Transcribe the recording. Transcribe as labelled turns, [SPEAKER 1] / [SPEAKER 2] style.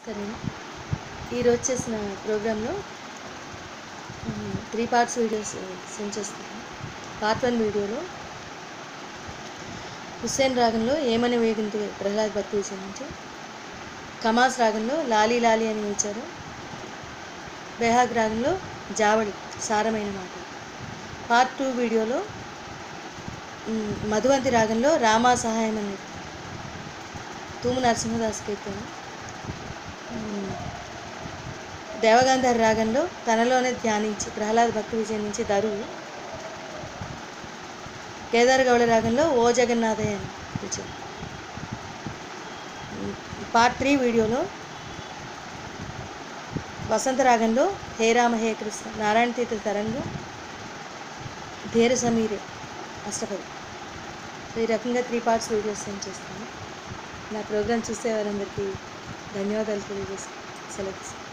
[SPEAKER 1] సరే ఈరోజు చేసిన ప్రోగ్రాంలో త్రీ పార్ట్స్ వీడియోస్ సెండ్ చేస్తాను పార్ట్ వన్ వీడియోలో హుస్సేన్ రాగంలో ఏమని వేగింటి ప్రహ్లాద్ భక్తి విషయం నుంచి కమాస్ రాగంలో లాలీ లాలీ అని ఇచ్చారు బెహాగ్ రాగంలో జావళి సారమైన మాట పార్ట్ టూ వీడియోలో మ్, మధువంతి రాగంలో రామా సహాయం అని తూము నరసింహదాస్ కీర్తన మ్, దేవగాంధారి రాగంలో తనలోనే ధ్యానించి ప్రహ్లాద్ భక్తి విజయం నుంచి దరువు కేదార్ గౌడ రాగంలో ఓ జగన్నాథయ్య అని ఇచ్చారు మ్, పార్ట్ త్రీ వీడియోలో వసంత రాగంలో హే రామ హే కృష్ణ నారాయణ తీర్థ తరంలో ధీర సమీరే అష్టపది సో ఈ రకంగా త్రీ పార్ట్స్ వీడియోస్ సెండ్ చేస్తాను నా ప్రోగ్రామ్ చూసే వారందరికీ ధన్యవాదాలు తెలియజేసి సెలవు తీసుకుంటాను.